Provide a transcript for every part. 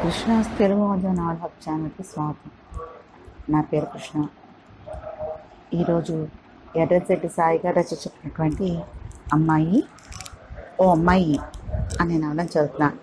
కృష్ణాస్ తెలుగు మధ్య నాడ్ హబ్ ఛానల్కి స్వాగతం నా పేరు కృష్ణ ఈరోజు ఎర్రచెట్టి సాయిగా రచించినటువంటి అమ్మాయి ఓ అమ్మాయి అనే నవలను చదువుతున్నాను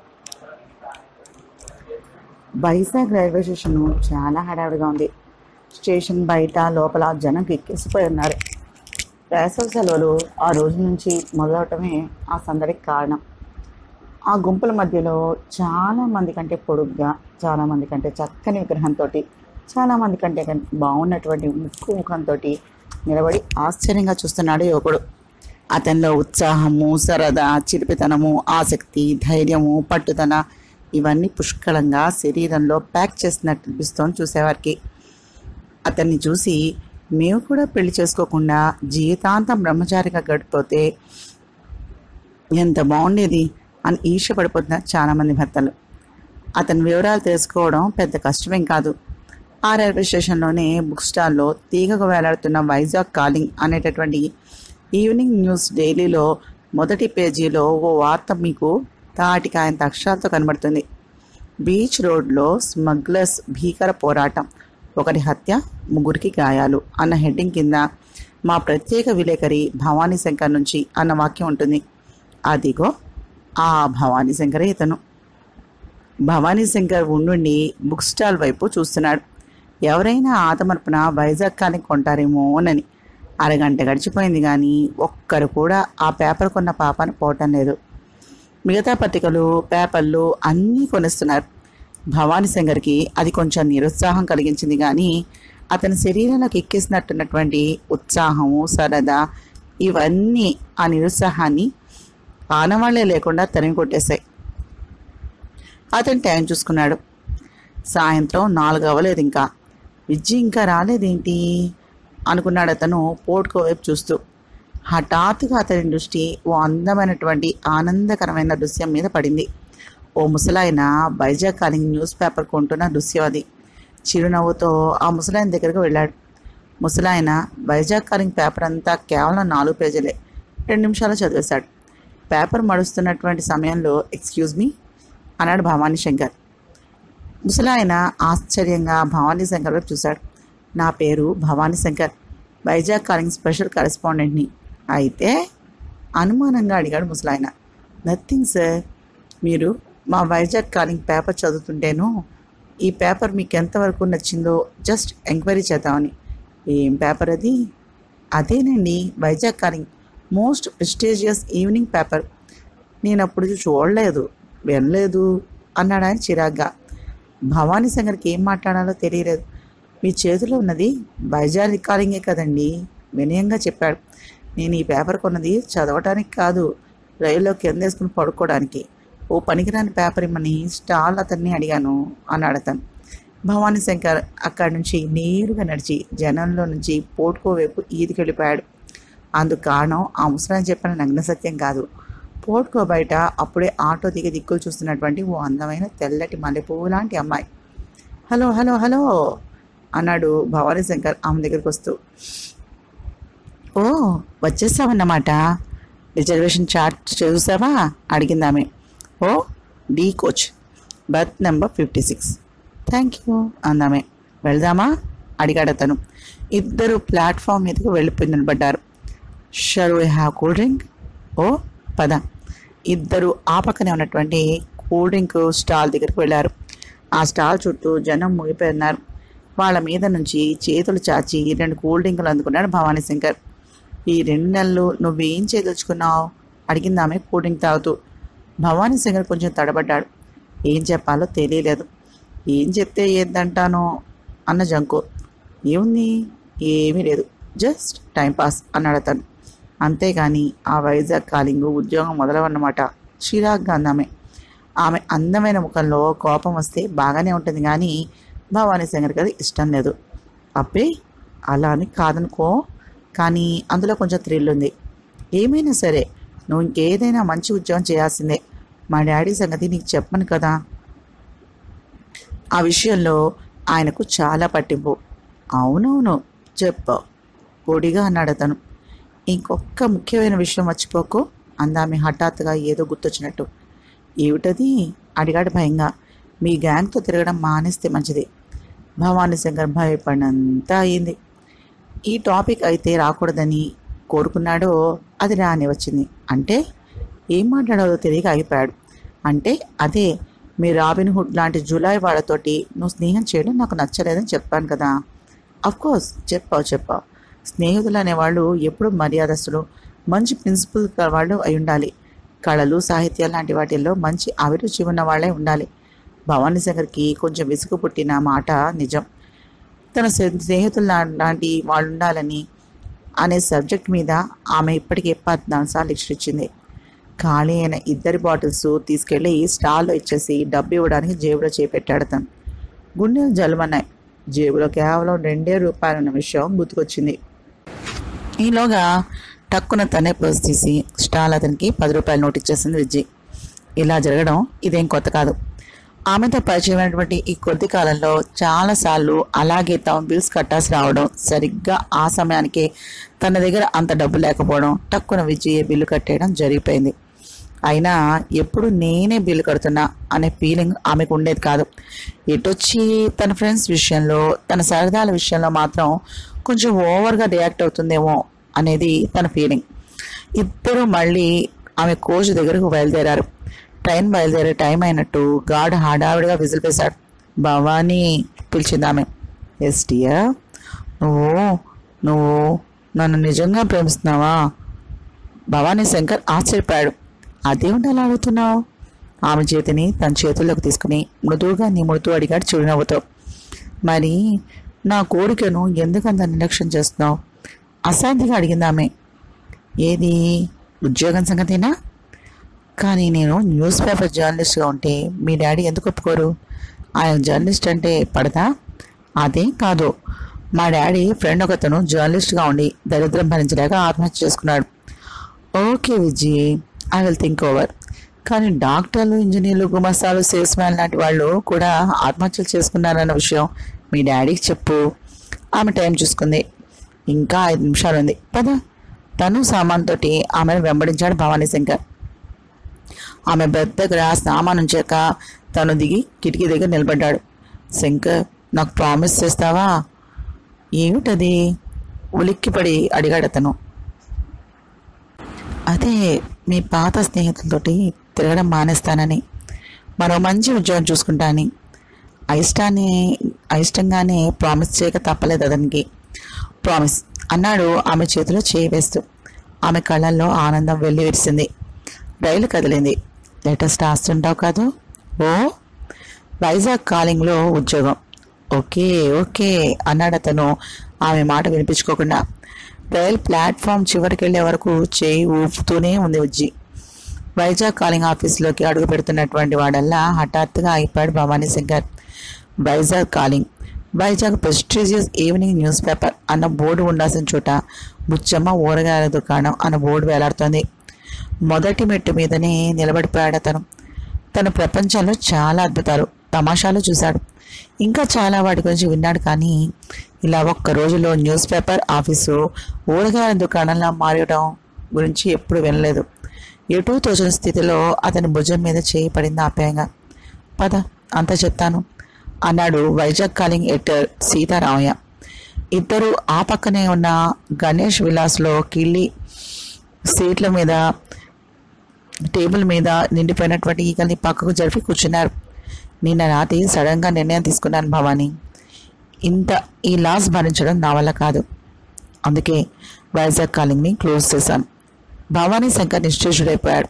వైజాగ్ రైల్వే స్టేషన్ చాలా హడావిడిగా ఉంది స్టేషన్ బయట లోపల జనం ఎక్కేసిపోయి ఉన్నారు వేసవి సెలవులు ఆ రోజు నుంచి మొదలవటమే ఆ సందడికి కారణం ఆ గుంపుల మధ్యలో చాలా మంది కంటే పొడుగ్గా చాలా మంది కంటే చక్కని విగ్రహంతో చాలా మంది కంటే కన్- బాగున్నటువంటి ముక్కు ముఖంతో నిలబడి ఆశ్చర్యంగా చూస్తున్నాడు యువకుడు అతనిలో ఉత్సాహము సరదా చిలిపితనము ఆసక్తి ధైర్యము పట్టుదల ఇవన్నీ పుష్కలంగా శరీరంలో ప్యాక్ చేసినట్టు అనిపిస్తోంది చూసేవారికి అతన్ని చూసి మేము కూడా పెళ్లి చేసుకోకుండా జీవితాంతం బ్రహ్మచారిగా గడిపోతే ఎంత బాగుండేది అని ఈర్ష్య పడిపోతున్నారు చాలామంది భర్తలు అతని వివరాలు తెలుసుకోవడం పెద్ద కష్టమేం కాదు ఆ రైల్వే స్టేషన్లోనే బుక్ స్టాల్లో తీగకు వేలాడుతున్న వైజాగ్ కాలింగ్ అనేటటువంటి ఈవినింగ్ న్యూస్ డైలీలో మొదటి పేజీలో ఓ వార్త మీకు తాటికాయంత అక్షరాలతో కనబడుతుంది బీచ్ రోడ్లో స్మగ్లర్స్ భీకర పోరాటం ఒకరి హత్య ముగ్గురికి గాయాలు అన్న హెడ్డింగ్ కింద మా ప్రత్యేక విలేకరి భవానీ శంకర్ నుంచి అన్న వాక్యం ఉంటుంది అదిగో ఆ భవానీ శంకరే ఇతను భవానీ శంకర్ ఉండుండి బుక్ స్టాల్ వైపు చూస్తున్నాడు ఎవరైనా ఆతమర్పున వైజాగ్ కానీ కొంటారేమోనని అరగంట గడిచిపోయింది కానీ ఒక్కరు కూడా ఆ పేపర్ కొన్న పాపను పోవటం లేదు మిగతా పత్రికలు పేపర్లు అన్నీ కొనిస్తున్నారు భవానీ శంకర్కి అది కొంచెం నిరుత్సాహం కలిగించింది కానీ అతని శరీరంలోకి ఎక్కేసినట్టున్నటువంటి ఉత్సాహము సరదా ఇవన్నీ ఆ నిరుత్సాహాన్ని ఆనవాళ్లే లేకుండా తరిమి కొట్టేశాయి అతను టైం చూసుకున్నాడు సాయంత్రం నాలుగు అవ్వలేదు ఇంకా విజ్జి ఇంకా రాలేదేంటి అనుకున్నాడు అతను పోర్టుకో వైపు చూస్తూ హఠాత్తుగా అతని దృష్టి ఓ అందమైనటువంటి ఆనందకరమైన దృశ్యం మీద పడింది ఓ ముసలాయన వైజాగ్ కాలింగ్ న్యూస్ పేపర్ కొంటున్న దృశ్యం అది చిరునవ్వుతో ఆ ముసలాయన దగ్గరకు వెళ్ళాడు ముసలాయన వైజాగ్ కాలింగ్ పేపర్ అంతా కేవలం నాలుగు పేజీలే రెండు నిమిషాలు చదివేశాడు పేపర్ మడుస్తున్నటువంటి సమయంలో ఎక్స్క్యూజ్ మీ అన్నాడు భవానీ శంకర్ ముసలాయన ఆశ్చర్యంగా భవానీ శంకర్ వైపు చూశాడు నా పేరు భవానీ శంకర్ వైజాగ్ కాలింగ్ స్పెషల్ కరెస్పాండెంట్ని అయితే అనుమానంగా అడిగాడు ముసలాయన నథింగ్ సార్ మీరు మా వైజాగ్ కాలింగ్ పేపర్ చదువుతుంటేను ఈ పేపర్ మీకు ఎంతవరకు నచ్చిందో జస్ట్ ఎంక్వైరీ చేద్దామని ఏం పేపర్ అది అదేనండి Vizag calling most prestigious evening paper నేను అప్పుడు చూడలేదు వినలేదు అన్నాడు ఆయన చిరాగ్గా భవానీ శంకర్కి ఏం మాట్లాడాలో తెలియలేదు మీ చేతిలో ఉన్నది వైజాగ్ రికార్డింగే కదండి వినయంగా చెప్పాడు నేను ఈ పేపర్ కొన్నది చదవటానికి కాదు రైల్లో కిందేసుకుని పడుకోవడానికి ఓ పనికిరాని పేపర్ ఇమ్మని స్టాల్ అతన్ని అడిగాను అన్నాడు అతను భవానీ శంకర్ అక్కడి నుంచి నేరుగా నడిచి జనంలో నుంచి పోటుకో వైపు ఈదికి వెళ్ళిపోయాడు అందుకు కారణం ఆ ముసలాయన చెప్పిన నగ్న సత్యం కాదు పోర్టుకో బయట అప్పుడే ఆటో దిగి దిక్కులు చూస్తున్నటువంటి ఓ అందమైన తెల్లటి మల్లెపువ్వు లాంటి అమ్మాయి హలో హలో హలో అన్నాడు భవానీ శంకర్ ఆమె దగ్గరికి వస్తూ ఓ వచ్చేసావన్నమాట రిజర్వేషన్ చార్ట్ చూసావా అడిగింది ఆమె ఓ D coach berth number fifty six thank you అందామె వెళ్దామా అడిగాడు అతను ఇద్దరు ప్లాట్ఫామ్ మీదకి వెళ్ళిపోయి నిలబడ్డారు shall we have cool drink ఓ పద ఇద్దరు ఆ పక్కనే ఉన్నటువంటి కూల్ డ్రింక్ స్టాల్ దగ్గరికి వెళ్ళారు ఆ స్టాల్ చుట్టూ జనం ముగిపోయి ఉన్నారు వాళ్ళ మీద నుంచి చేతులు చాచి రెండు కూల్ డ్రింకులు అందుకున్నాడు భవానీ శంకర్ ఈ రెండు నెలలు నువ్వేం చేయదలుచుకున్నావు అడిగింది ఆమె కూల్ డ్రింక్ తాగుతూ భవానీ శంకర్ కొంచెం తడబడ్డాడు ఏం చెప్పాలో తెలియలేదు ఏం చెప్తే ఏందంటానో అన్న జంకు ఏముంది ఏమీ లేదు జస్ట్ టైంపాస్ అన్నాడు అతను అంతేగాని ఆ వైజాగ్ కాలింగు ఉద్యోగం మొదలవన్నమాట చిరాగ్గా అందామె ఆమె అందమైన ముఖంలో కోపం వస్తే బాగానే ఉంటుంది కానీ భవానీ శంకర్కి అది ఇష్టం లేదు అబ్బే అలా అని కాదనుకో కానీ అందులో కొంచెం థ్రిల్ ఉంది ఏమైనా సరే నువ్వు ఇంకేదైనా మంచి ఉద్యోగం చేయాల్సిందే మా డాడీ సంగతి నీకు చెప్పను కదా ఆ విషయంలో ఆయనకు చాలా పట్టింపు అవునవును చెప్పు పొడిగా అన్నాడు అతను ఇంకొక ముఖ్యమైన విషయం మర్చిపోకు అందామె హఠాత్తుగా ఏదో గుర్తొచ్చినట్టు ఏమిటది అడిగాడు భయంగా మీ గ్యాంగ్తో తిరగడం మానేస్తే మంచిది భవానీ శంకర్ భయపడినంత అయింది ఈ టాపిక్ అయితే రాకూడదని కోరుకున్నాడో అది రాని వచ్చింది అంటే ఏం మాట్లాడాలో తెలియక ఆగిపోయాడు అంటే అదే మీ రాబిన్ హుడ్ లాంటి జూలై వాళ్ళతోటి నువ్వు స్నేహం చేయడం నాకు నచ్చలేదని చెప్పాను కదా కోర్స్ చెప్పావు చెప్పావు స్నేహితులు అనేవాళ్ళు ఎప్పుడు మర్యాదస్తులు మంచి ప్రిన్సిపల్ వాళ్ళు అయి ఉండాలి కళలు సాహిత్యం లాంటి వాటిల్లో మంచి అభిరుచి ఉన్న వాళ్ళే ఉండాలి భవానీ శంకర్కి కొంచెం విసుగు పుట్టిన మాట నిజం తన స్నేహితులు లాంటి వాళ్ళు ఉండాలని అనే సబ్జెక్ట్ మీద ఆమె ఇప్పటికే పద్నాలుగు సార్లు ఇచ్చింది ఖాళీ అయిన ఇద్దరి బాటిల్స్ తీసుకెళ్ళి స్టాల్లో ఇచ్చేసి డబ్బు ఇవ్వడానికి జేబులో చేపెట్టాడు తను గుండెలు జలమన్నాయి జేబులో కేవలం రెండే రూపాయలు ఉన్న విషయం గుర్తుకొచ్చింది ఈలోగా టక్కున తనే పర్స్ తీసి స్టాల్ అతనికి పది రూపాయలు నోట్ ఇచ్చేసింది విజ్జి ఇలా జరగడం ఇదేం కొత్త కాదు ఆమెతో పరిచయమైనటువంటి ఈ కొద్ది కాలంలో చాలాసార్లు అలాగే తమ బిల్స్ కట్టాల్సి రావడం సరిగ్గా ఆ సమయానికి తన దగ్గర అంత డబ్బు లేకపోవడం టక్కున విజయ బిల్లు కట్టేయడం జరిగిపోయింది అయినా ఎప్పుడు నేనే బిల్లు కడుతున్నా అనే ఫీలింగ్ ఆమెకు ఉండేది కాదు ఎటొచ్చి తన ఫ్రెండ్స్ విషయంలో తన సరదాల విషయంలో మాత్రం కొంచెం ఓవర్గా రియాక్ట్ అవుతుందేమో అనేది తన ఫీలింగ్ ఇద్దరు మళ్ళీ ఆమె కోచ్ దగ్గరకు బయలుదేరారు ట్రైన్ బయలుదేరే టైం అయినట్టు గార్డ్ హడావిడిగా విజిల్ వేశాడు భవానీ పిలిచింది ఆమె ఎస్టియా నువ్వు నువ్వు నన్ను నిజంగా ప్రేమిస్తున్నావా భవానీ శంకర్ ఆశ్చర్యపోయాడు అదేమిటి అలా అడుగుతున్నావు ఆమె చేతిని తన చేతుల్లోకి తీసుకుని మృదువుగా నిముడుతూ అడిగాడు చిరునవ్వుతో మరి నా కోరికను ఎందుకంత నిర్లక్ష్యం చేస్తున్నావు అశాంతిగా అడిగింది ఆమె ఏది ఉద్యోగం సంగతేనా కానీ నేను న్యూస్ పేపర్ జర్నలిస్ట్గా ఉంటే మీ డాడీ ఎందుకు ఒప్పుకోరు ఆయన జర్నలిస్ట్ అంటే పడదా అదేం కాదు మా డాడీ ఫ్రెండ్ ఒకతను జర్నలిస్ట్గా ఉండి దరిద్రం భరించలేక ఆత్మహత్య చేసుకున్నాడు okay Vijay I will think over కానీ డాక్టర్లు ఇంజనీర్లు గుమస్తాలు సేల్స్ మ్యాన్ లాంటి వాళ్ళు కూడా ఆత్మహత్యలు చేసుకున్నారన్న విషయం మీ డాడీకి చెప్పు ఆమె టైం చూసుకుంది ఇంకా ఐదు నిమిషాలు ఉంది పద తను సామాన్ తోటి ఆమెను వెంబడించాడు భవానీ శంకర్ ఆమె బెడ్ దగ్గర సామాన్ ఉంచాక తను దిగి కిటికీ దగ్గర నిలబడ్డాడు శంకర్ నాకు ప్రామిస్ చేస్తావా ఏమిటది ఉలిక్కిపడి అడిగాడు అతను అదే మీ పాత స్నేహితులతోటి తిరగడం మానేస్తానని మరో మంచి ఉద్యోగం చూసుకుంటానని అయిష్టాన్ని అయిష్టంగానే ప్రామిస్ చేయక తప్పలేదు అతనికి ప్రామిస్ అన్నాడు ఆమె చేతిలో చేయి వేస్తూ ఆమె కళ్ళల్లో ఆనందం వెళ్ళి విరిసింది రైలు కదిలింది లేటెస్ట్ రాస్తుంటావు కాదు ఓ వైజాగ్ కాలింగ్లో ఉద్యోగం ఓకే ఓకే అన్నాడు అతను ఆమె మాట వినిపించుకోకుండా రైల్ ప్లాట్ఫామ్ చివరికి వెళ్ళే వరకు చేయి ఊపుతూనే ఉంది ఉజ్జి వైజాగ్ కాలింగ్ ఆఫీస్లోకి అడుగు పెడుతున్నటువంటి వాడల్లా హఠాత్తుగా అయిపోయాడు Bhavani Shankar Vizag calling Vizag prestigious evening news paper అన్న బోర్డు ఉండాల్సిన చోట బుచ్చమ్మ ఊరగాయల దుకాణం అన్న బోర్డు వేలాడుతోంది మొదటి మెట్టు మీదనే నిలబడిపోయాడు అతను తన ప్రపంచంలో చాలా అద్భుతాలు తమాషాలు చూశాడు ఇంకా చాలా వాటి గురించి విన్నాడు కానీ ఇలా ఒక్క రోజులో న్యూస్ పేపర్ ఆఫీసు ఊరగాయల దుకాణంలా మారడం గురించి ఎప్పుడు వినలేదు ఎటూ తోచిన స్థితిలో అతని భుజం మీద చేయి పడింది ఆప్యాయంగా పద అంతా చెప్తాను అన్నాడు వైజాగ్ కాలింగ్ ఎడిటర్ సీతారామయ్య ఇద్దరు ఆ పక్కనే ఉన్న గణేష్ విలాస్లో కిళ్ళి సీట్ల మీద టేబుల్ మీద నిండిపోయినటువంటి ఈగల్ని పక్కకు జరిపి కూర్చున్నారు నిన్న రాత్రి సడన్గా నిర్ణయం తీసుకున్నాను భవానీ ఇంత ఈ లాస్ భరించడం నా వల్ల కాదు అందుకే వైజాగ్ కాలింగ్ని క్లోజ్ చేశాను భవానీ శంకర్ నిశ్చేషుడైపోయాడు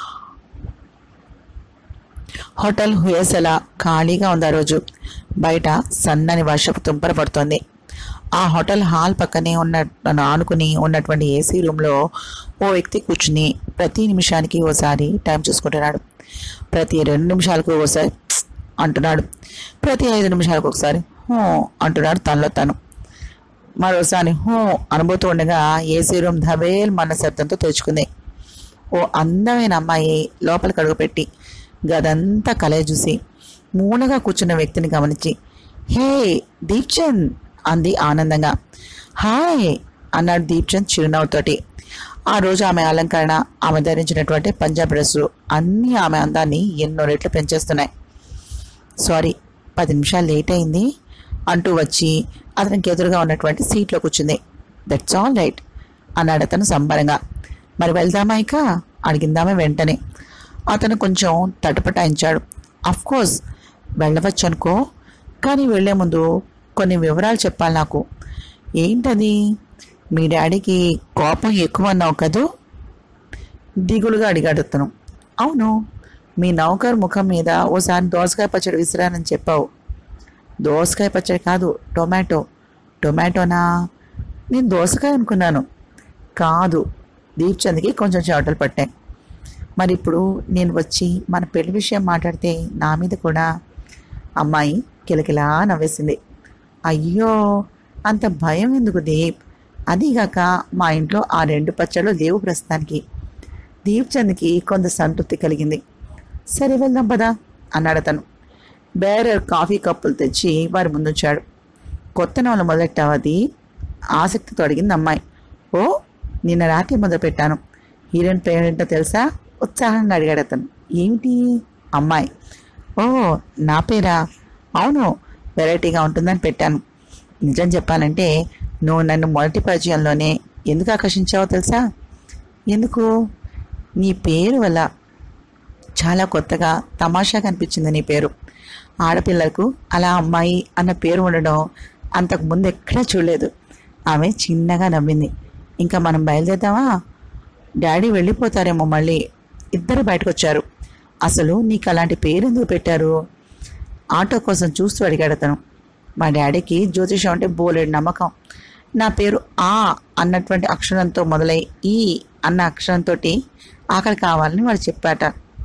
హోటల్ హుయసల ఖాళీగా ఉంది ఆ రోజు బయట సన్నని వర్షపు తుంపర పడుతోంది ఆ హోటల్ హాల్ పక్కనే ఉన్న ఆనుకుని ఉన్నటువంటి ఏసీ రూమ్లో ఓ వ్యక్తి కూర్చుని ప్రతి నిమిషానికి ఓసారి టైం చూసుకుంటున్నాడు ప్రతి రెండు నిమిషాలకు ఓసారి "ప్స్" అంటున్నాడు ప్రతి ఐదు నిమిషాలకు ఒకసారి హూ అంటున్నాడు తనలో తను మరోసారి హూ అనుభూతూ ఉండగా ఏసీ రూమ్ ధబేల్ మన శబ్దంతో తెరుచుకుంది ఓ అందమైన అమ్మాయి లోపలికి అడుగుపెట్టి గదంతా కలయ చూసి మూలగా కూర్చున్న వ్యక్తిని గమనించి హే దీప్చంద్ అంది ఆనందంగా హాయ్ అన్నాడు దీప్చంద్ చిరునవ్వుతోటి ఆ రోజు ఆమె అలంకరణ ఆమె ధరించినటువంటి పంజాబ్ డ్రెస్సు అన్నీ ఆమె అందాన్ని ఎన్నో రెట్లు పెంచేస్తున్నాయి సారీ పది నిమిషాలు లేట్ అయింది అంటూ వచ్చి అతనికి ఎదురుగా ఉన్నటువంటి సీట్లో కూర్చుంది దట్స్ ఆల్ రైట్ అన్నాడు అతను సంబరంగా మరి వెళ్దామా ఇక అడిగిందామే వెంటనే అతను కొంచెం తటపటాయించాడు అఫ్ కోర్స్ వెళ్ళవచ్చు అనుకో కానీ వెళ్లే ముందు కొన్ని వివరాలు చెప్పాలి నాకు ఏంటది మీ డాడీకి కోపం ఎక్కువ అన్నావు కదూ దిగులుగా అడిగాడు అతను అవును మీ నౌకర్ ముఖం మీద ఓసారి దోసకాయ పచ్చడి విసిరానని చెప్పావు దోసకాయ పచ్చడి కాదు టొమాటో టొమాటోనా నేను దోసకాయ అనుకున్నాను కాదు దీప్చంద్కి కొంచెం చెమటలు పట్టాయి మరి ఇప్పుడు నేను వచ్చి మన పెళ్లి విషయం మాట్లాడితే నా మీద కూడా అమ్మాయి కిలకిలా నవ్వేసింది అయ్యో అంత భయం ఎందుకు దీప్ అదీగాక మా ఇంట్లో ఆ రెండు పచ్చళ్ళు లేవు ప్రస్తుతానికి దీప్చంద్కి కొంత సంతృప్తి కలిగింది సరే వెళ్దాం పదా అన్నాడు అతను బేరర్ కాఫీ కప్పులు తెచ్చి వారి ముందుంచాడు కొత్త నవల మొదలెట్టావా దీప్ ఆసక్తితో అడిగింది అమ్మాయి ఓ నిన్న రాత్రి మొదలుపెట్టాను హీరోయిన్ పేరేంటో తెలుసా ఉత్సాహంగా అడిగాడు అతను ఏమిటి అమ్మాయి ఓ నా పేరా అవును వెరైటీగా ఉంటుందని పెట్టాను నిజం చెప్పాలంటే నువ్వు నన్ను మొదటి పరిచయంలోనే ఎందుకు ఆకర్షించావో తెలుసా ఎందుకు నీ పేరు వల్ల చాలా కొత్తగా తమాషాగా అనిపించింది నీ పేరు ఆడపిల్లకు అలా అమ్మాయి అన్న పేరు ఉండడం అంతకు ముందు ఎక్కడా చూడలేదు ఆమె చిన్నగా నవ్వింది ఇంకా మనం బయలుదేద్దామా డాడీ వెళ్ళిపోతారేమో మళ్ళీ ఇద్దరు బయటకు వచ్చారు అసలు నీకు అలాంటి పేరు ఎందుకు పెట్టారు ఆటో కోసం చూస్తూ అడిగాడు అతను మా డాడీకి జ్యోతిషం అంటే బోలేడు నమ్మకం నా పేరు ఆ అన్నటువంటి అక్షరంతో మొదలై ఈ అన్న అక్షరంతో ఆకలి కావాలని వాడు చెప్పాట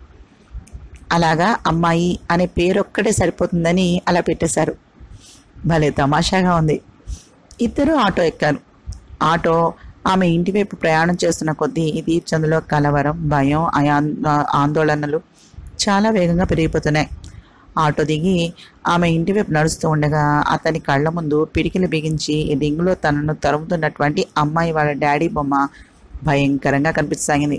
అలాగా అమ్మాయి అనే పేరు ఒక్కటే సరిపోతుందని అలా పెట్టేశారు భలే తమాషాగా ఉంది ఇద్దరు ఆటో ఎక్కారు ఆటో ఆమె ఇంటి వైపు ప్రయాణం చేస్తున్న కొద్దీ దీప్చందులో కలవరం భయం అయాన్- ఆందోళనలు చాలా వేగంగా పెరిగిపోతున్నాయి ఆటో దిగి ఆమె ఇంటి వైపు నడుస్తూ ఉండగా అతని కళ్ళ ముందు పిడికిలు బిగించి రింగులో తనను తరుముతున్నటువంటి అమ్మాయి వాళ్ళ డాడీ బొమ్మ భయంకరంగా కనిపించసాగింది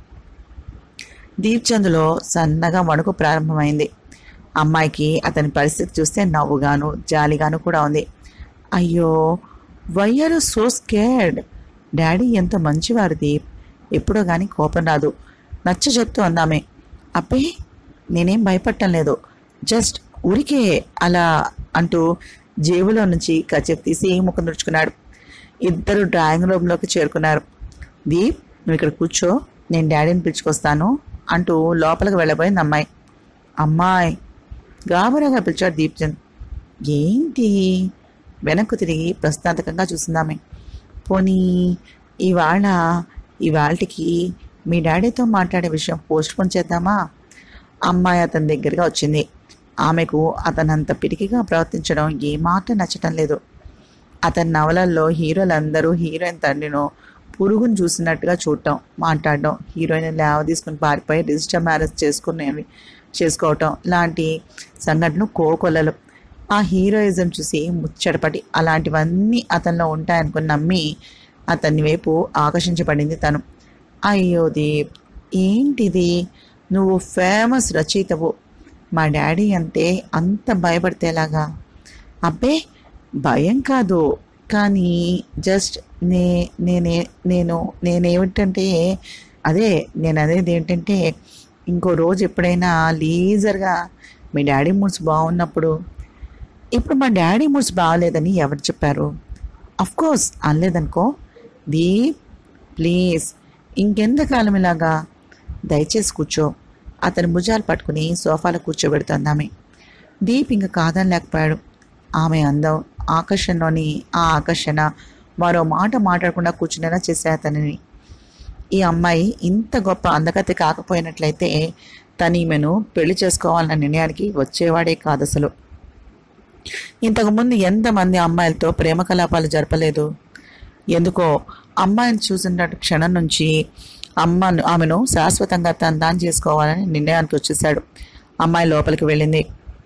దీప్చందులో సన్నగా వణుకు ప్రారంభమైంది అమ్మాయికి అతని పరిస్థితి చూస్తే నవ్వుగాను జాలిగాను కూడా ఉంది అయ్యో వయ్యారు సో స్కేర్డ్ డాడీ ఎంతో మంచివారు దీప్ ఎప్పుడో కానీ కోపం రాదు నచ్చ చెప్తూ అందామే అబ్బే నేనేం భయపడటం లేదు జస్ట్ ఊరికే అలా అంటూ జేబులో నుంచి కచెప్ తీసి ముఖం తుడుచుకున్నాడు ఇద్దరు డ్రాయింగ్ రూమ్లోకి చేరుకున్నారు దీప్ నువ్వు ఇక్కడ కూర్చో నేను డాడీని పిలుచుకొస్తాను అంటూ లోపలికి వెళ్ళబోయింది అమ్మాయి అమ్మాయి గాబరాగా పిలిచాడు దీప్చంద్ ఏంటి వెనక్కు తిరిగి ప్రశ్నార్థకంగా చూసిందామె పోనీ ఇవాళ ఇవాళకి మీ డాడీతో మాట్లాడే విషయం పోస్ట్ పోన్ చేద్దామా అమ్మాయి అతని దగ్గరగా వచ్చింది ఆమెకు అతనంత పిరికిగా ప్రవర్తించడం ఏమాత్రం నచ్చటం లేదు అతని నవలల్లో హీరోలందరూ హీరోయిన్ తండ్రిను పురుగును చూసినట్టుగా చూడటం మాట్లాడడం హీరోయిన్ లేవ తీసుకుని పారిపోయి రిజిస్టర్ మ్యారేజ్ చేసుకునేవి చేసుకోవటం లాంటి సంఘటనలు కోకొల్లలు ఆ హీరోయిజం చూసి ముచ్చటపడి అలాంటివన్నీ అతనిలో ఉంటాయనుకుని నమ్మి అతని వైపు ఆకర్షించబడింది తను అయ్యో దీప్ ఏంటిది నువ్వు ఫేమస్ రచయితవు మా డాడీ అంటే అంత భయపడితేలాగా అబ్బే భయం కాదు కానీ జస్ట్ నే నేనే నేను నేనేమిటంటే అదే నేను అనేది ఏంటంటే ఇంకో రోజు ఎప్పుడైనా లీజర్గా మీ డాడీ మూడ్స్ బాగున్నప్పుడు ఇప్పుడు మా డాడీ మూడ్స్ బాగలేదని ఎవరు చెప్పారు అఫ్ కోర్స్ అనలేదనుకో దీప్ ప్లీజ్ ఇంకెంతకాలం ఇలాగా దయచేసి కూర్చో అతని భుజాలు పట్టుకుని సోఫాలో కూర్చోబెడుతుంది ఆమె దీప్ ఇంకా కాదని లేకపోయాడు ఆమె అందం ఆకర్షణలోని ఆ ఆకర్షణ మరో మాట మాట్లాడకుండా కూర్చునేలా చేసే అతనిని ఈ అమ్మాయి ఇంత గొప్ప అందగతి కాకపోయినట్లయితే తను ఈమెను పెళ్లి చేసుకోవాలన్న నిర్ణయానికి వచ్చేవాడే కాదు అసలు ఇంతకుముందు ఎంతమంది అమ్మాయిలతో ప్రేమ కలాపాలు జరపలేదు ఎందుకో అమ్మాయిని చూసిన క్షణం నుంచి అమ్మను ఆమెను శాశ్వతంగా తను దాని చేసుకోవాలని నిర్ణయానికి వచ్చేసాడు అమ్మాయి లోపలికి వెళ్ళింది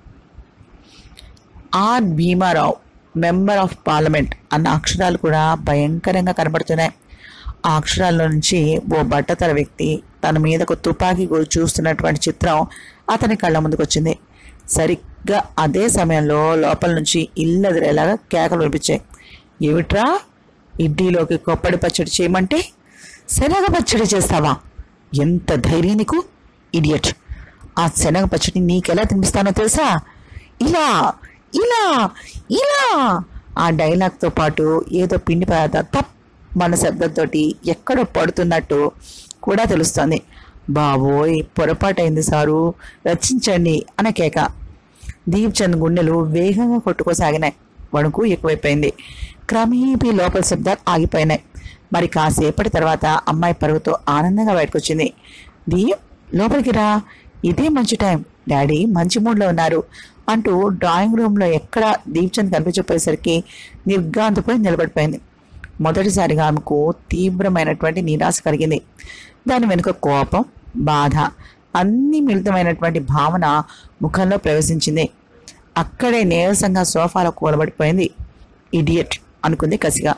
R Bhimarao member of parliament అన్న అక్షరాలు కూడా భయంకరంగా కనబడుతున్నాయి ఆ అక్షరాల్లో నుంచి ఓ బట్టతల వ్యక్తి తన మీదకు తుపాకీ గురి చూస్తున్నటువంటి చిత్రం అతని కళ్ళ ముందుకు వచ్చింది సరిగ్గా అదే సమయంలో లోపల నుంచి ఇల్లదిరేలాగా కేకలు వినిపించాయి ఏమిట్రా ఇడ్లీలోకి కొప్పడి పచ్చడి చేయమంటే శనగ పచ్చడి చేస్తావా ఎంత ధైర్యం నీకు ఇడియట్ ఆ శనగ పచ్చడి నీకెలా తినిపిస్తానో తెలుసా ఇలా ఇలా ఇలా ఆ డైలాగ్తో పాటు ఏదో పిండి పదార్థ తప్ మన శబ్దంతో ఎక్కడో పడుతున్నట్టు కూడా తెలుస్తోంది బాబోయ్ పొరపాటైంది సారు రచించండి అనే కేక దీప్ చంద్ గుండెలు వేగంగా కొట్టుకోసాగినాయి వణుకు ఎక్కువైపోయింది క్రమేపీ లోపల శబ్దాలు ఆగిపోయినాయి మరి కాసేపటి తర్వాత అమ్మాయి పరుగుతో ఆనందంగా బయటకొచ్చింది దీప్ లోపలికి రా ఇదే మంచి టైం డాడీ మంచి మూడ్లో ఉన్నారు అంటూ డ్రాయింగ్ రూమ్లో ఎక్కడ దీప్చంద్ కనిపించకపోయేసరికి నిర్గాంతపోయి నిలబడిపోయింది మొదటిసారిగా ఆమెకు తీవ్రమైనటువంటి నిరాశ కలిగింది దాని వెనుక కోపం బాధ అన్ని మిళితమైనటువంటి భావన ముఖంలో ప్రవేశించింది అక్కడే నీరసంగా సోఫాలో కూలబడిపోయింది ఇడియట్ అనుకుంది కసిగా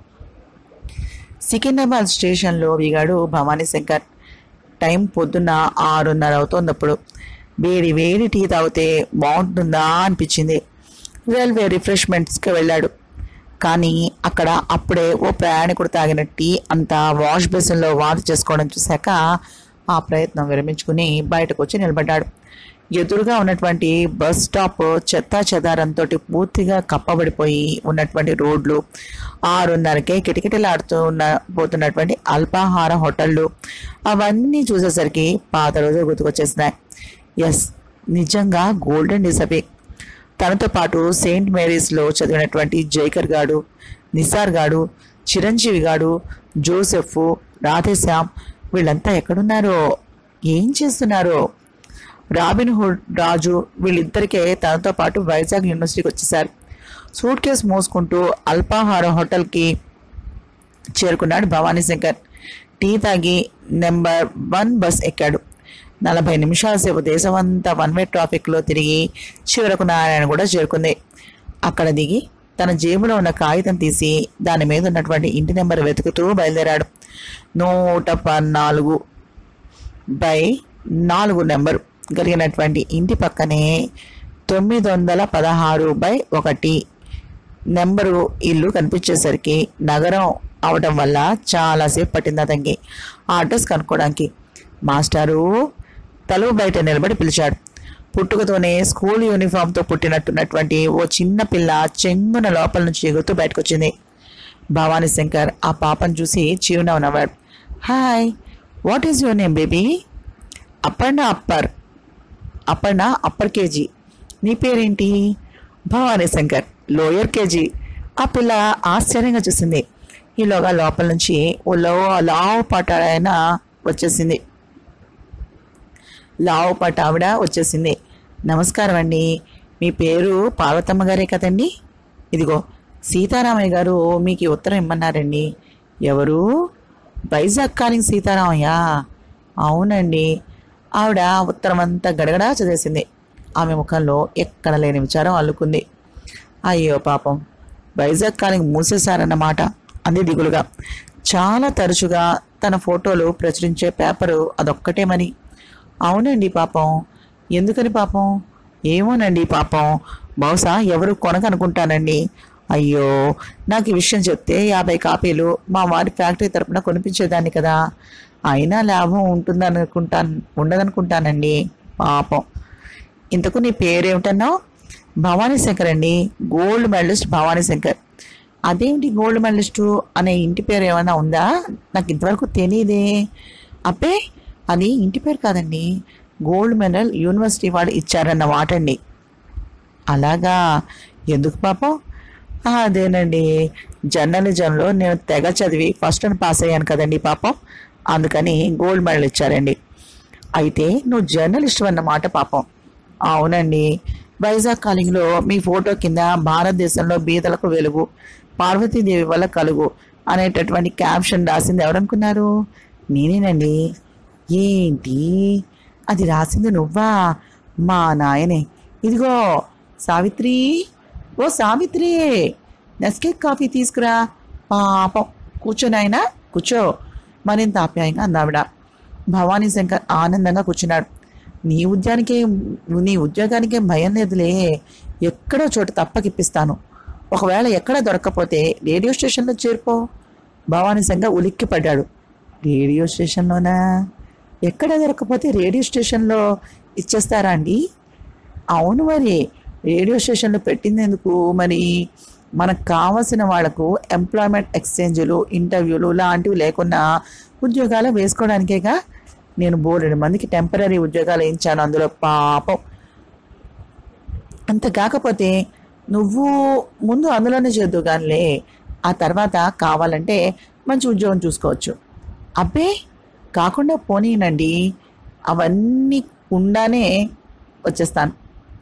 సికింద్రాబాద్ స్టేషన్లో దిగాడు భవానీ శంకర్ టైం పొద్దున్న ఆరున్నర అవుతోందప్పుడు వేడి వేడి టీ తాగితే బాగుంటుందా అనిపించింది రైల్వే రిఫ్రెష్మెంట్స్కి వెళ్ళాడు కానీ అక్కడ అప్పుడే ఓ ప్రయాణికుడు తాగిన టీ అంతా వాష్ బేసిన్లో వారు చేసుకోవడం చూశాక ఆ ప్రయత్నం విరమించుకుని బయటకు వచ్చి నిలబడ్డాడు ఎదురుగా ఉన్నటువంటి బస్ స్టాప్ చెత్తా చెదారంతో పూర్తిగా కప్పబడిపోయి ఉన్నటువంటి రోడ్లు ఆరున్నరకే కిటకిటలాడుతూ ఉన్న పోతున్నటువంటి అల్పాహార హోటళ్ళు అవన్నీ చూసేసరికి పాత రోజులు గుర్తుకొచ్చేసినాయి ఎస్ నిజంగా గోల్డెన్ డేస్ అవి తనతో పాటు సెయింట్ మేరీస్లో చదివినటువంటి జైకర్ గాడు నిసార్ గాడు చిరంజీవి గాడు జోసెఫ్ రాధేశ్యామ్ వీళ్ళంతా ఎక్కడున్నారో ఏం చేస్తున్నారో రాబిన్ హుడ్ రాజు వీళ్ళిద్దరికే తనతో పాటు వైజాగ్ యూనివర్సిటీకి వచ్చేసారు సూట్ కేసు మోసుకుంటూ అల్పాహార హోటల్కి చేరుకున్నాడు భవానీ శంకర్ టీ తాగి నెంబర్ వన్ బస్ ఎక్కాడు నలభై నిమిషాల సేపు దేశమంతా వన్ వే ట్రాఫిక్లో తిరిగి చివరకు నారాయణ కూడా చేరుకుంది అక్కడ దిగి తన జేబులో ఉన్న కాగితం తీసి దాని మీద ఉన్నటువంటి ఇంటి నెంబర్ వెతుకుతూ బయలుదేరాడు నూట పద్నాలుగు బై నాలుగు నెంబరు కలిగినటువంటి ఇంటి పక్కనే తొమ్మిది వందల పదహారు బై ఒకటి నెంబరు ఇల్లు కనిపించేసరికి నగరం అవటం వల్ల చాలాసేపు పట్టింది అతనికి ఆ అడ్రస్ కనుక్కోవడానికి మాస్టారు తలుపు బయట నిలబడి పిలిచాడు పుట్టుకతోనే స్కూల్ యూనిఫామ్తో పుట్టినట్టున్నటువంటి ఓ చిన్న పిల్ల చెంగున లోపల నుంచి ఎగురుతూ బయటకు వచ్చింది భవానీ శంకర్ ఆ పాపను చూసి చిరునవ్వు నవ్వాడు hi what is your name baby Aparna upper Aparna upper KG నీ పేరేంటి భవానీ శంకర్ లోయర్ కేజీ ఆ పిల్ల ఆశ్చర్యంగా చూసింది ఈలోగా లోపల నుంచి ఓ లో లావు పాట ఆయన వచ్చేసింది లావు పాట ఆవిడ వచ్చేసింది నమస్కారం అండి మీ పేరు పార్వతమ్మ గారే కదండి ఇదిగో సీతారామయ్య గారు మీకు ఈ ఉత్తరం ఇమ్మన్నారండి ఎవరు వైజాగ్ కాలింగ్ సీతారామయ్య అవునండి ఆవిడ ఉత్తరం అంతా గడగడా చదివేసింది ఆమె ముఖంలో ఎక్కడ లేని విచారం అల్లుకుంది అయ్యో పాపం వైజాగ్ కాలింగ్ మూసేశారన్నమాట అంది దిగులుగా చాలా తరచుగా తన ఫోటోలు ప్రచురించే పేపరు అదొక్కటే మరి అవునండి పాపం ఎందుకని పాపం ఏమోనండి పాపం బహుశా ఎవరు కొనకనుకుంటానండి అయ్యో నాకు ఈ విషయం చెప్తే యాభై కాపీలు మా వారి ఫ్యాక్టరీ తరపున కొనిపించేదాన్ని కదా అయినా లాభం ఉంటుందనుకుంటాను ఉండదనుకుంటానండి పాపం ఇంతకు నీ పేరేమిటన్నావు భవానీ శంకర్ అండి గోల్డ్ మెడలిస్ట్ భవానీ శంకర్ అదేంటి గోల్డ్ మెడలిస్టు అనే ఇంటి పేరు ఏమైనా ఉందా నాకు ఇంతవరకు తెలియదే అబ్బే అది ఇంటి పేరు కాదండి గోల్డ్ మెడల్ యూనివర్సిటీ వాళ్ళు ఇచ్చారన్న మాట అండి అలాగా ఎందుకు పాపం "ఆ, అదేనండి జర్నలిజంలో నేను తెగ చదివి ఫస్ట్ అని పాస్ అయ్యాను కదండి పాపం అందుకని గోల్డ్ మెడల్ ఇచ్చారండి అయితే నువ్వు జర్నలిస్ట్ అన్నమాట పాపం అవునండి వైజాగ్ కాలింగ్లో మీ ఫోటో కింద భారతదేశంలో బీదలకు వెలుగు పార్వతీదేవి వల్ల కలుగు అనేటటువంటి క్యాప్షన్ రాసింది ఎవరనుకున్నారు నేనేనండి ఏంటి అది రాసింది నువ్వా మా నాయనే ఇదిగో సావిత్రి ఓ సావిత్రి నెస్కేక్ కాఫీ తీసుకురా పాపం కూర్చో నాయనా కూర్చో మరింత ఆప్యాయంగా అందావిడ భవానీ శంకర్ ఆనందంగా కూర్చున్నాడు నీ ఉద్యానికే నీ ఉద్యోగానికే భయం లేదులే ఎక్కడో చోట తప్పకిప్పిస్తాను ఒకవేళ ఎక్కడ దొరక్కపోతే రేడియో స్టేషన్లో చేరిపో భవానీ సంఘ ఉలిక్కి పడ్డాడు రేడియో స్టేషన్లోనా ఎక్కడ దొరకకపోతే రేడియో స్టేషన్లో ఇచ్చేస్తారా అండి అవును మరి రేడియో స్టేషన్లో పెట్టింది ఎందుకు మరి మనకు కావలసిన వాళ్ళకు ఎంప్లాయ్మెంట్ ఎక్స్చేంజ్లు ఇంటర్వ్యూలు లాంటివి లేకున్నా ఉద్యోగాలు వేసుకోవడానికేగా నేను బోలెడు మందికి టెంపరీ ఉద్యోగాలు వేయించాను అందులో పాపం అంత కాకపోతే నువ్వు ముందు అందులోనే చేద్దు కానిలే ఆ తర్వాత కావాలంటే మంచి ఉద్యోగం చూసుకోవచ్చు అబ్బే కాకుండా పోనీనండి అవన్నీ ఉండానే వచ్చేస్తాను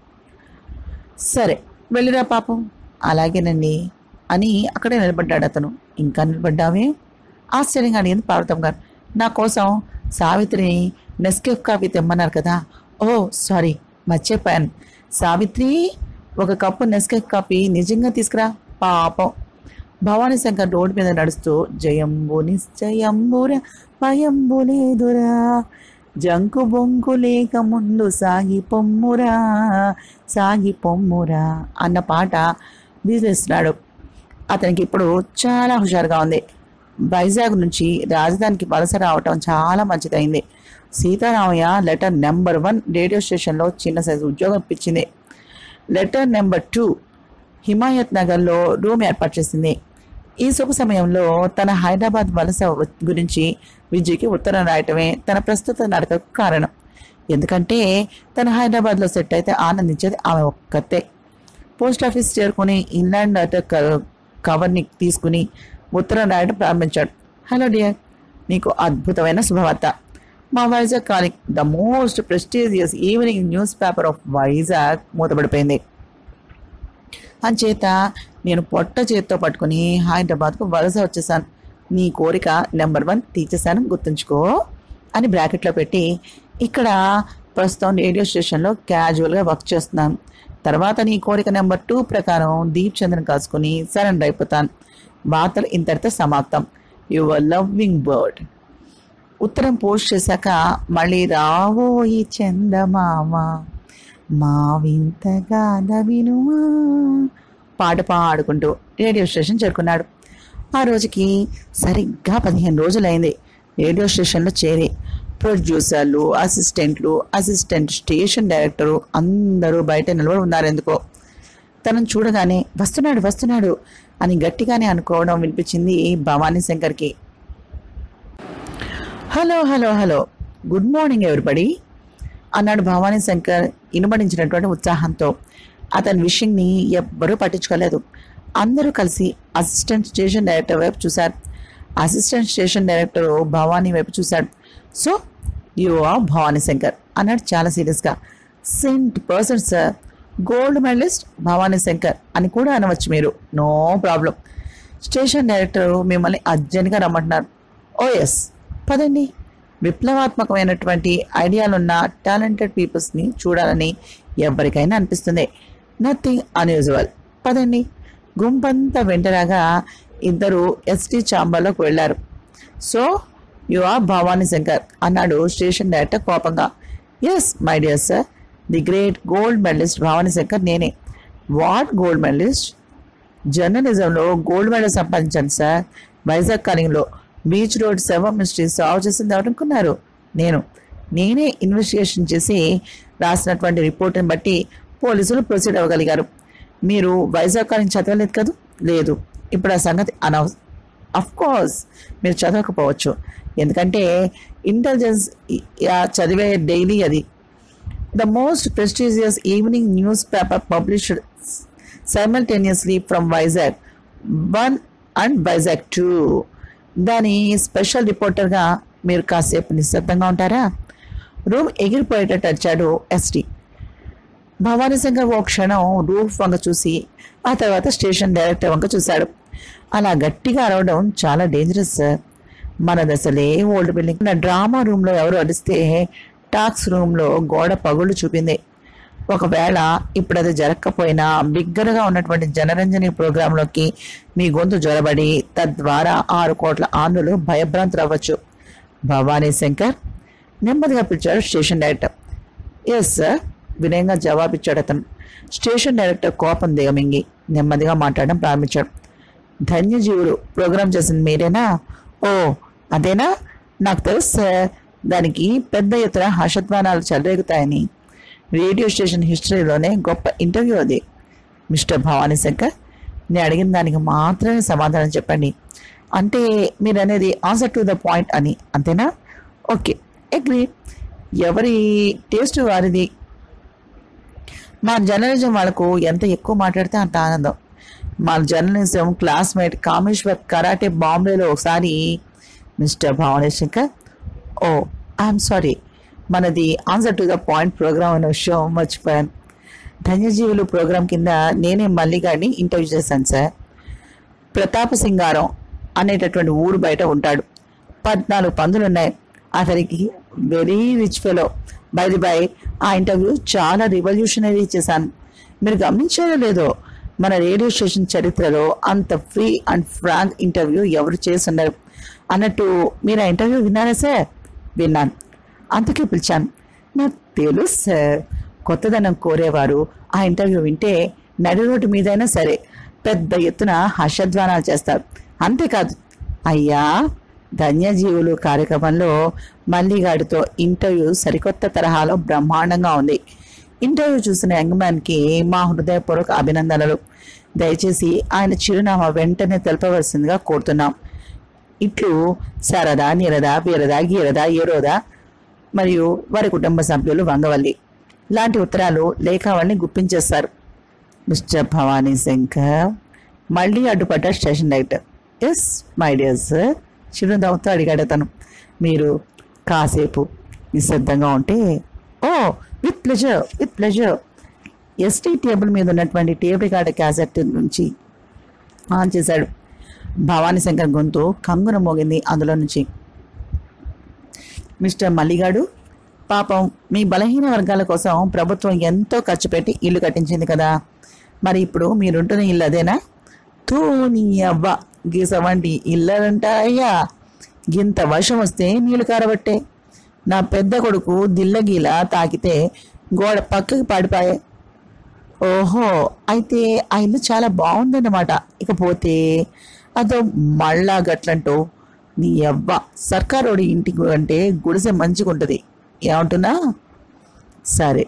సరే వెళ్ళిరా పాపం అలాగేనండి అని అక్కడే నిలబడ్డాడు అతను ఇంకా నిలబడ్డావే ఆశ్చర్యంగా అడిగింది పార్వతం గారు నా కోసం సావిత్రిని నెస్కెఫ్ కాఫీ తెమ్మన్నారు కదా ఓ సారీ మర్చిపోయాను సావిత్రి ఒక కప్పు నెస్కెఫ్ కాఫీ నిజంగా తీసుకురా పాపం భవానీ శంకర్ రోడ్డు మీద నడుస్తూ జయంబు నిశ్చయంబుర భయంబు లేదురా జంకు బొంకు లేక ముందు సాగి పొమ్మురా సాగి పొమ్మురా అన్న పాట విసిస్తున్నాడు అతనికి ఇప్పుడు చాలా హుషారుగా ఉంది వైజాగ్ నుంచి రాజధానికి వలస రావటం చాలా మంచిదైంది Sitaramayya letter number one radio స్టేషన్లో చిన్న సైజు ఉద్యోగం ఇప్పించింది లెటర్ నెంబర్ టూ హిమాయత్ నగర్లో రూమ్ ఏర్పాటు చేసింది ఈ శుభ సమయంలో తన హైదరాబాద్ వలస గురించి విజయ్కి ఉత్తరం రాయటమే తన ప్రస్తుత నడకకు కారణం ఎందుకంటే తన హైదరాబాద్లో సెట్ అయితే ఆనందించేది ఆమె ఒక్కతే పోస్ట్ ఆఫీస్ చేరుకుని ఇన్లాండ్ లెటర్ క- కవర్ని తీసుకుని ఉత్తరం రాయడం ప్రారంభించాడు హలో డియర్ నీకు అద్భుతమైన శుభవార్త మా Vizag calling the most prestigious evening news paper of Vizag మూతపడిపోయింది అంచేత నేను పొట్ట చేత్తో పట్టుకుని హైదరాబాద్కు వలస వచ్చేసాను నీ కోరిక నెంబర్ వన్ తీర్చేశాను గుర్తుంచుకో అని బ్రాకెట్లో పెట్టి ఇక్కడ ప్రస్తుతం రేడియో స్టేషన్లో క్యాజువల్గా వర్క్ చేస్తున్నాను తర్వాత నీ కోరిక నెంబర్ టూ ప్రకారం దీప్ చంద్రన్ కలుసుకుని సరెండర్ అయిపోతాను వార్తలు ఇంతటితో సమాప్తం యువర్ లవ్వింగ్ బర్డ్ ఉత్తరం పోస్ట్ చేశాక మళ్ళీ రావోయి చందమామ మా వింతగా వినుమా పాట పాడుకుంటూ రేడియో స్టేషన్ చేరుకున్నాడు ఆ రోజుకి సరిగ్గా పదిహేను రోజులైంది రేడియో స్టేషన్లో చేరి ప్రొడ్యూసర్లు అసిస్టెంట్లు అసిస్టెంట్ స్టేషన్ డైరెక్టరు అందరూ బయట నిలబడి ఉన్నారు ఎందుకో తనను చూడగానే వస్తున్నాడు వస్తున్నాడు అని గట్టిగానే అనుకోవడం వినిపించింది భవానీ శంకర్కి hello hello hello good morning everybody అన్నాడు భవానీ శంకర్ ఇనుబడించినటువంటి ఉత్సాహంతో అతని విషయంని ఎవ్వరూ పట్టించుకోలేదు అందరూ కలిసి అసిస్టెంట్ స్టేషన్ డైరెక్టర్ వైపు చూశారు అసిస్టెంట్ స్టేషన్ డైరెక్టర్ భవానీ వైపు చూశాడు so you are Bhavani Shankar అన్నాడు చాలా సీరియస్గా cent percent sir gold medalist Bhavani Shankar అని కూడా అనవచ్చు మీరు నో ప్రాబ్లం స్టేషన్ డైరెక్టర్ మిమ్మల్ని అర్జెంట్గా రమ్మంటున్నారు ఓ ఎస్ పదండి విప్లవాత్మకమైనటువంటి ఐడియాలున్న టాలెంటెడ్ పీపుల్స్ని చూడాలని ఎవరికైనా అనిపిస్తుంది నథింగ్ అన్యూజువల్ పదండి గుంపంతా వెంటరాగా ఇద్దరు ఎస్టీ ఛాంబర్లోకి వెళ్ళారు so you are Bhavani Shankar అన్నాడు స్టేషన్ డైరెక్టర్ కోపంగా yes my dear sir the great gold medalist Bhavani Shankar నేనే వాట్ గోల్డ్ మెడలిస్ట్ జర్నలిజంలో గోల్డ్ మెడల్ సంపాదించాను సార్ వైజాగ్ కాలింగ్లో beach road seven mystery solve చేసింది ఎవరనుకున్నారు నేను నేనే ఇన్వెస్టిగేషన్ చేసి రాసినటువంటి రిపోర్ట్ని బట్టి పోలీసులు ప్రొసీడ్ అవ్వగలిగారు మీరు వైజాగ్ కాలింగ్ చదవలేదు కదా లేదు ఇప్పుడు ఆ సంగతి అనవ అఫ్ కోర్స్ మీరు చదవకపోవచ్చు ఎందుకంటే ఇంటెలిజెన్స్ చదివే డైలీ అది the most prestigious evening news paper published simultaneously from Vizag one and Vizag two దాని స్పెషల్ రిపోర్టర్గా మీరు కాసేపు నిశ్శబ్దంగా ఉంటారా రూమ్ ఎగిరిపోయేటట్టు వచ్చాడు ఎస్టీ భవానీ శంకర్ ఓ క్షణం రూఫ్ వంక చూసి ఆ తర్వాత స్టేషన్ డైరెక్టర్ వంక చూశాడు అలా గట్టిగా అరవడం చాలా డేంజరస్ సార్ మన దశలే ఓల్డ్ బిల్డింగ్ నా డ్రామా రూమ్లో ఎవరు అడిస్తే టాక్స్ రూమ్లో గోడ పగుళ్ళు చూపింది ఒకవేళ ఇప్పుడు అది జరగకపోయినా బిగ్గరగా ఉన్నటువంటి జనరంజని ప్రోగ్రాంలోకి మీ గొంతు జ్వరబడి తద్వారా ఆరు కోట్ల ఆంధ్రులు భయభ్రాంతులు అవ్వచ్చు భవానీ శంకర్ నెమ్మదిగా పిలిచాడు స్టేషన్ డైరెక్టర్ ఎస్ సార్ వినయంగా జవాబిచ్చాడు అతను స్టేషన్ డైరెక్టర్ కోపం దిగమింగి నెమ్మదిగా మాట్లాడడం ప్రారంభించాడు ధన్యజీవుడు ప్రోగ్రామ్ చేసింది మీరేనా ఓ అదేనా నాకు తెలుసు సార్ దానికి పెద్ద ఎత్తున హర్షధ్వానాలు చెలరేగుతాయని రేడియో స్టేషన్ హిస్టరీలోనే గొప్ప ఇంటర్వ్యూ అది మిస్టర్ భవానీ శంకర్ నేను అడిగిన దానికి మాత్రమే సమాధానం చెప్పండి అంటే మీరు అనేది ఆన్సర్ టు ద పాయింట్ అని అంతేనా ఓకే అగ్రీ ఎవరి టేస్ట్ వారిది మా జర్నలిజం వాళ్ళకు ఎంత ఎక్కువ మాట్లాడితే అంత ఆనందం మా జర్నలిజం క్లాస్మేట్ కామేశ్వర్ కరాటే బాంబేలో ఒకసారి mister Bhavani Shankar oh I'm sorry మనది answer to the point program అనే విషయం మర్చిపోయాను ధన్యజీవులు ప్రోగ్రాం కింద నేనే మళ్ళీ గారిని ఇంటర్వ్యూ చేశాను సార్ ప్రతాప సింగారం అనేటటువంటి ఊరు బయట ఉంటాడు పద్నాలుగు పందులు ఉన్నాయి అతనికి very rich fellow bye bye ఆ ఇంటర్వ్యూ చాలా రివల్యూషనరీ చేశాను మీరు గమనించారో లేదో మన రేడియో స్టేషన్ చరిత్రలో అంత ఫ్రీ అండ్ ఫ్రాంక్ ఇంటర్వ్యూ ఎవరు చేస్తున్నారు అన్నట్టు మీరు ఆ ఇంటర్వ్యూ విన్నారా సార్ విన్నాను అందుకే పిలిచాను నాకు తెలుసు సార్ కొత్తదనం కోరేవారు ఆ ఇంటర్వ్యూ వింటే నడి రోడ్డు మీదైనా సరే పెద్ద ఎత్తున హర్షధ్వానాలు చేస్తారు అంతేకాదు అయ్యా ధన్యజీవులు కార్యక్రమంలో మల్లిగాడితో ఇంటర్వ్యూ సరికొత్త తరహాలో బ్రహ్మాండంగా ఉంది ఇంటర్వ్యూ చూసిన యంగ్ మ్యాన్కి మా హృదయపూర్వక అభినందనలు దయచేసి ఆయన చిరునామా వెంటనే తెలపవలసిందిగా కోరుతున్నాం ఇట్లు శారద నిరద వీరద గీరద ఏరోద మరియు వారి కుటుంబ సభ్యులు వంగవల్లి లాంటి ఉత్తరాలు లేఖావళిని గుప్పించేస్తారు మిస్టర్ భవానీ శంకర్ మళ్ళీ అడ్డుపడ్డ station director yes my dear sir చిరునవ్వుతో అడిగాడు అతను మీరు కాసేపు నిశ్శబ్దంగా ఉంటే oh with pleasure with pleasure SD table మీద ఉన్నటువంటి టేప్ రికార్డ్ క్యాసెట్ నుంచి ఆన్ చేశాడు భవానీ శంకర్ గొంతు కంగున మోగింది అందులో నుంచి మిస్టర్ మల్లిగాడు పాపం మీ బలహీన వర్గాల కోసం ప్రభుత్వం ఎంతో ఖర్చు పెట్టి ఇల్లు కట్టించింది కదా మరి ఇప్పుడు మీరుంటున్న ఇల్లు అదేనా తూ నీ అవ్వ గీసవంటి ఇల్లలుంటాయ్యా గింత వర్షం వస్తే నీళ్లు కారబట్టే నా పెద్ద కొడుకు దిల్లగీల తాకితే గోడ పక్కకి పడిపాయే ఓహో అయితే ఆ ఇల్లు చాలా బాగుందన్నమాట ఇకపోతే అదో మళ్ళా గట్లంటూ నీ అవ్వ సర్కారోడి ఇంటికి అంటే గుడిసె మంచిగా ఉంటుంది ఏమంటున్నా సరే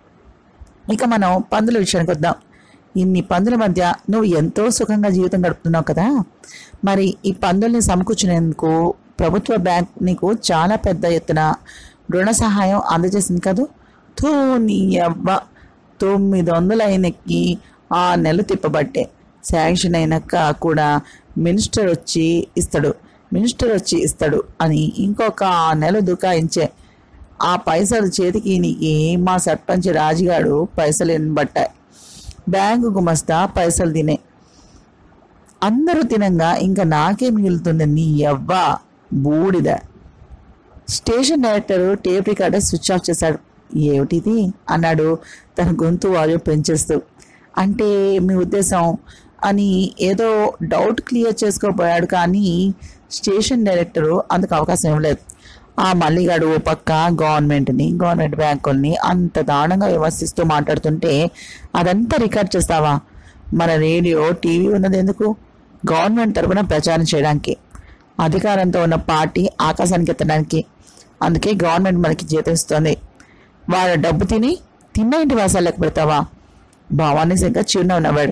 ఇక మనం పందుల విషయానికి వద్దాం ఇన్ని పందుల మధ్య నువ్వు ఎంతో సుఖంగా జీవితం గడుపుతున్నావు కదా మరి ఈ పందుల్ని సమకూర్చునేందుకు ప్రభుత్వ బ్యాంక్ నీకు చాలా పెద్ద ఎత్తున రుణ సహాయం అందజేసింది కదూ తో నీ అవ్వ తొమ్మిది వందల అయినకి ఆ నెల తిప్పబట్టే శాంక్షన్ అయినాక కూడా మినిస్టర్ వచ్చి ఇస్తాడు మినిస్టర్ వచ్చి ఇస్తాడు అని ఇంకొక ఆ నెల దుకాయించే ఆ పైసలు చేతికి నీకి మా సర్పంచ్ రాజుగాడు పైసలు ఎనబట్టాయి బ్యాంకు గుమస్తా పైసలు తినే అందరూ తినంగా ఇంకా నాకే మిగులుతుంది నీ అవ్వ బూడిద station director tape recorder switch off చేశాడు ఏమిటిది అన్నాడు తన గొంతు వాల్యూమ్ పెంచేస్తూ అంటే మీ ఉద్దేశం అని ఏదో డౌట్ క్లియర్ చేసుకోబోయాడు కానీ స్టేషన్ డైరెక్టరు అందుకు అవకాశం ఇవ్వలేదు ఆ మల్లిగాడు ఓ పక్క గవర్నమెంట్ని గవర్నమెంట్ బ్యాంకుల్ని అంత దారుణంగా విమర్శిస్తూ మాట్లాడుతుంటే అదంతా రికార్డ్ చేస్తావా మన రేడియో టీవీ ఉన్నది ఎందుకు గవర్నమెంట్ తరపున ప్రచారం చేయడానికి అధికారంతో ఉన్న పార్టీ ఆకాశానికి ఎత్తడానికి అందుకే గవర్నమెంట్ మనకి జీతం ఇస్తుంది వాళ్ళ డబ్బు తిని తిన్న ఇంటి వాసాలు లెక్క పెడతావా భావాన్ని ఇంకా చిరునవ్వు నవ్వాడు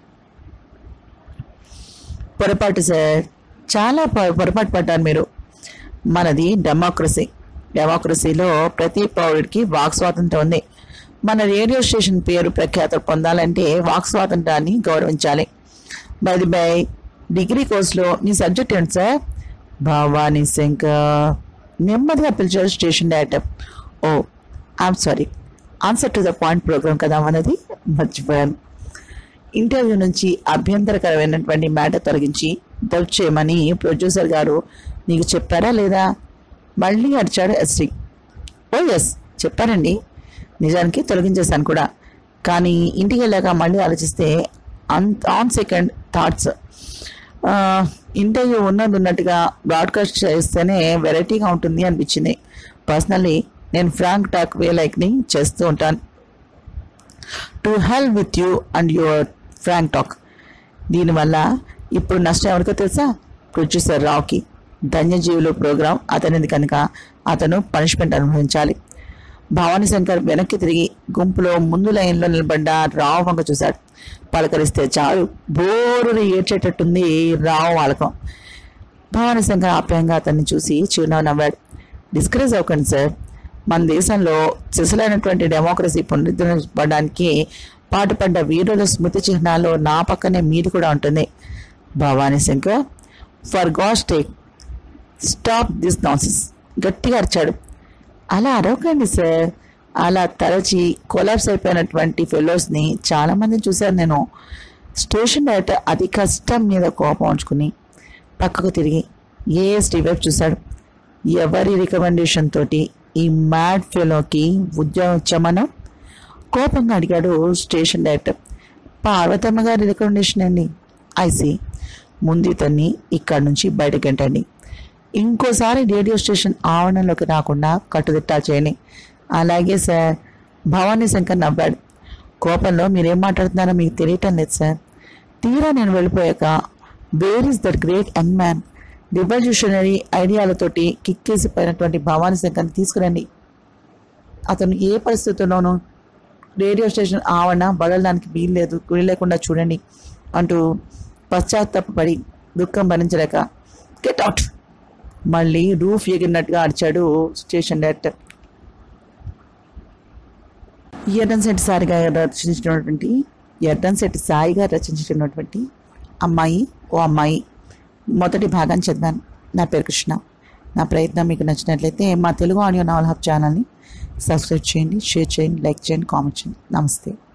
పొరపాటు సార్ చాలా పొ- పొరపాటు పడ్డారు మీరు మనది డెమోక్రసీ డెమోక్రసీలో ప్రతి పౌరుడికి వాక్ స్వాతంత్రం ఉంది మన రేడియో స్టేషన్ పేరు ప్రఖ్యాత పొందాలంటే వాక్ స్వాతంత్రాన్ని గౌరవించాలి బై బై డిగ్రీ కోర్సులో మీ సబ్జెక్ట్ ఏంటి సార్ భవానీ శంకర్ నెమ్మదిగా పిలిచారు station director oh I'm sorry answer to the point program కదా మనది మర్చిపోయాను ఇంటర్వ్యూ నుంచి అభ్యంతరకరమైనటువంటి మ్యాటర్ తొలగించి డబ్ చేయమని ప్రొడ్యూసర్ గారు నీకు చెప్పారా లేదా మళ్ళీ అడిచాడు ఎస్టీ ఓ ఎస్ చెప్పారండి నిజానికి తొలగించేశాను కూడా కానీ ఇంటికి వెళ్ళాక మళ్ళీ ఆలోచిస్తే on on second thoughts interview ఉన్నది ఉన్నట్టుగా బ్రాడ్కాస్ట్ చేస్తేనే వెరైటీగా ఉంటుంది అనిపించింది పర్సనల్లీ నేను ఫ్రాంక్ టాక్ వే లైక్ని చేస్తూ ఉంటాను to hell with you and your frank talk దీనివల్ల ఇప్పుడు నష్టం ఎవరికో తెలుసా ప్రొడ్యూసర్ రావుకి ధన్యజీవులు ప్రోగ్రాం అతనిది కనుక అతను పనిష్మెంట్ అనుభవించాలి భవానీ శంకర్ వెనక్కి తిరిగి గుంపులో ముందు లైన్లో నిలబడ్డ రావు వంక చూశాడు పలకరిస్తే చాలు బోరుని ఏడ్చేటట్టుంది రావు వాలకం భవానీ శంకర్ ఆప్యాయంగా అతన్ని చూసి చిరునవ్వు నవ్వాడు డిస్కరేజ్ అవ్వకండి సార్ మన దేశంలో సిసలైనటువంటి డెమోక్రసీ పునరుద్ధరించబడడానికి పాటుపడ్డ వీరుల స్మృతి చిహ్నాల్లో నా పక్కనే మీది కూడా ఉంటుంది Bhavani Shankar for god sake stop this nonsense గట్టిగా అరిచాడు అలా అరవకండి సార్ అలా తరచి కొలాప్స్ అయిపోయినటువంటి ఫెలోస్ని చాలామందిని చూశాను నేను స్టేషన్ డైరెక్టర్ అతి కష్టం మీద కోపం ఉంచుకుని పక్కకు తిరిగి ఏఎస్టీ వైపు చూశాడు ఎవరి రికమెండేషన్ తోటి ఈ మ్యాడ్ ఫెలోకి ఉద్యోగం ఇచ్చామనో కోపంగా అడిగాడు స్టేషన్ డైరెక్టర్ పార్వతమ్మ గారి రికమెండేషన్ అండి ఐసి ముందు ఇతన్ని ఇక్కడి నుంచి బయటకు గంటండి ఇంకోసారి రేడియో స్టేషన్ ఆవరణలోకి రాకుండా కట్టుదిట్టాలు చేయండి అలాగే సార్ భవానీ శంకర్ నవ్వాడు కోపంలో మీరేం మాట్లాడుతున్నారో మీకు తెలియటం లేదు సార్ తీరా నేను వెళ్ళిపోయాక where is that great young man revolutionary ఐడియాలతోటి కిక్కేసిపోయినటువంటి భవానీ శంకర్ని తీసుకురండి అతను ఏ పరిస్థితుల్లోనూ రేడియో స్టేషన్ ఆవరణ బదలడానికి వీలు లేదు గురి లేకుండా చూడండి అంటూ పశ్చాత్తాపడి దుఃఖం భరించలేక గెట్ అవుట్ మళ్ళీ రూఫ్ ఎగిరినట్టుగా అరిచాడు స్టేషన్ డైరెక్టర్ ఎర్రన్శెట్టి సారిగా రచించినటువంటి ఎర్రన్శెట్టి సాయిగా రచించినటువంటి అమ్మాయి ఓ అమ్మాయి మొదటి భాగాన్ని చదివాను నా పేరు కృష్ణ నా ప్రయత్నం మీకు నచ్చినట్లయితే మా తెలుగు ఆడియో నావల్ హబ్ ఛానల్ని సబ్స్క్రైబ్ చేయండి షేర్ చేయండి లైక్ చేయండి కామెంట్ చేయండి నమస్తే